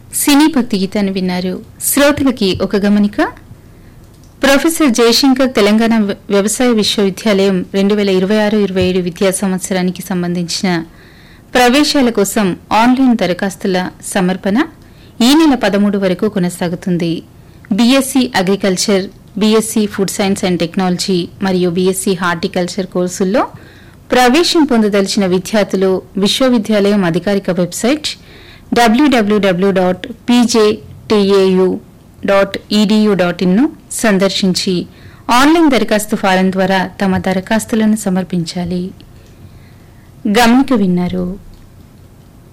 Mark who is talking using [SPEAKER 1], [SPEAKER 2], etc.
[SPEAKER 1] సినీ భక్తి గీతాన్ని విన్నారు శ్రోతలకి ఒక గమనిక ప్రొఫెసర్ జయశంకర్ తెలంగాణ వ్య- వ్యవసాయ విశ్వవిద్యాలయం రెండు వేల ఇరవై ఆరు ఇరవై ఏడు విద్యా సంవత్సరానికి సంబంధించిన ప్రవేశాల కోసం ఆన్లైన్ దరఖాస్తుల సమర్పణ ఈ నెల పదమూడు వరకు కొనసాగుతుంది BSc agriculture BSc food science and technology మరియు బీఎస్సీ హార్టికల్చర్ కోర్సుల్లో ప్రవేశం పొందదలిచిన విద్యార్థులు విశ్వవిద్యాలయం అధికారిక వెబ్సైట్ డబ్ల్యూడబ్ల్యూడబ్ల్యూ dot PJTAU dot EDU dot ఇన్ను సందర్శించి ఆన్లైన్ దరఖాస్తు ఫారం ద్వారా తమ దరఖాస్తులను సమర్పించాలి గమనిక విన్నారు